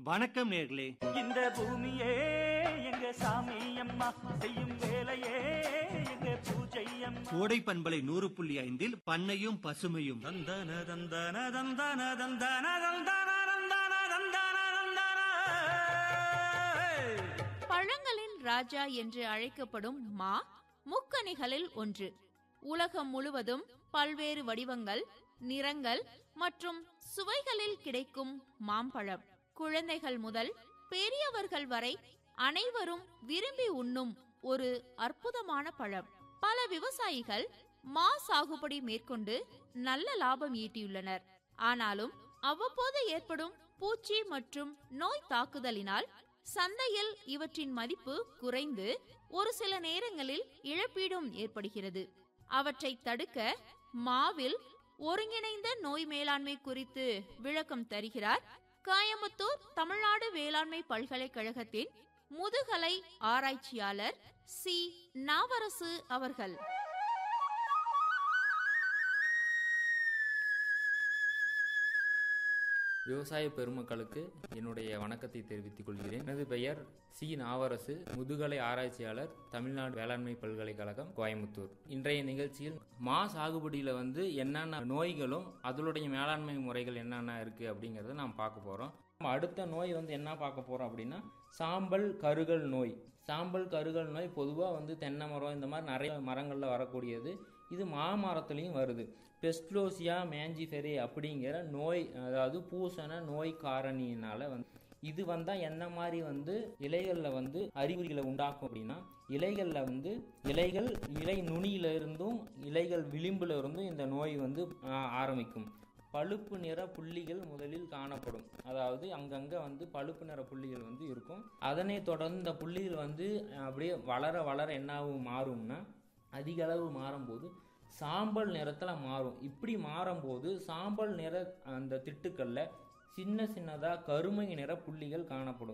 வணக்கம் நேர்களே இந்த பூமியே எங்க சாமி அம்மா செய்யும் வேலையே எங்க பூஜை அம்மா கோடை பண்பலை நூறு புள்ளி ஐந்தில் பண்ணையும் பசுமையும் தந்தன தந்தன தந்தன தந்தன தந்தன தந்தன தந்தன தந்தன பழங்களின் ராஜா என்று அழைக்கப்படும் மா முக்கனிகளில் ஒன்று உலகம் முழுவதும் பல்வேறு வடிவங்கள் நிறங்கள் மற்றும் சுவைகளில் கிடைக்கும் மாம்பழம் குழந்தைகள் முதல் பெரியவர்கள் வரை அனைவரும் விரும்பி உண்ணும் ஒரு அற்புதமான பழம் பல விவசாயிகள் மா சாகுபடி மேற்கொண்டு நல்ல லாபம் ஈட்டியுள்ளனர் ஆனாலும் அவ்வப்போது ஏற்படும் பூச்சி மற்றும் நோய் தாக்குதலினால் சந்தையில் இவற்றின் மதிப்பு குறைந்து ஒரு சில நேரங்களில் இழப்பீடும் ஏற்படுகிறது அவற்றை தடுக்க மாவில் ஒருங்கிணைந்த நோய் மேலாண்மை குறித்து விளக்கம் தருகிறார் காயமுத்தூர் தமிழ்நாடு வேளாண்மை பல்கலைக்கழகத்தின் முதுகலை ஆராய்ச்சியாளர் சி நாவரசு அவர்கள் விவசாய பெருமக்களுக்கு என்னுடைய வணக்கத்தை தெரிவித்துக் கொள்கிறேன் எனது பெயர் சி நாவரசு முதுகலை ஆராய்ச்சியாளர் தமிழ்நாடு வேளாண்மை பல்கலைக்கழகம் கோயம்புத்தூர் இன்றைய நிகழ்ச்சியில் மா சாகுபடியில் வந்து என்னென்ன நோய்களும் அதனுடைய மேலாண்மை முறைகள் என்னென்ன இருக்கு அப்படிங்கறத நாம் பார்க்க போறோம் நம்ம அடுத்த நோய் வந்து என்ன பார்க்க போறோம் அப்படின்னா சாம்பல் கருகல் நோய் சாம்பல் கருகல் நோய் பொதுவாக வந்து தென்னை மரம் இந்த மாதிரி நிறைய மரங்களில் வரக்கூடியது இது மாமரத்துலேயும் வருது பெஸ்ட்லோசியா மேஞ்சிஃபெரி அப்படிங்கிற நோய் அதாவது பூசண நோய் காரணியினால வந்து இது வந்தால் என்ன மாதிரி வந்து இலைகளில் வந்து அறிகுறிகளை உண்டாக்கும் அப்படின்னா இலைகளில் வந்து இலைகள் இலை நுனியில இருந்தும் இலைகள் விளிம்புல இருந்தும் இந்த நோய் வந்து ஆ, ஆரம்பிக்கும் பழுப்பு நிற புள்ளிகள் முதலில் காணப்படும் அதாவது அங்கங்கே வந்து பழுப்பு நிற புள்ளிகள் வந்து இருக்கும் அதனை தொடர்ந்து இந்த புள்ளிகள் வந்து அப்படியே வளர வளர என்னாகும் மாறும்னா அதிக அளவு மாறும்போது சாம்பல் நிறத்தில் மாறும் இப்படி மாறும்போது சாம்பல் நிற அந்த திட்டுக்களில் சின்ன சின்னதாக கருமை நிற புள்ளிகள் காணப்படும்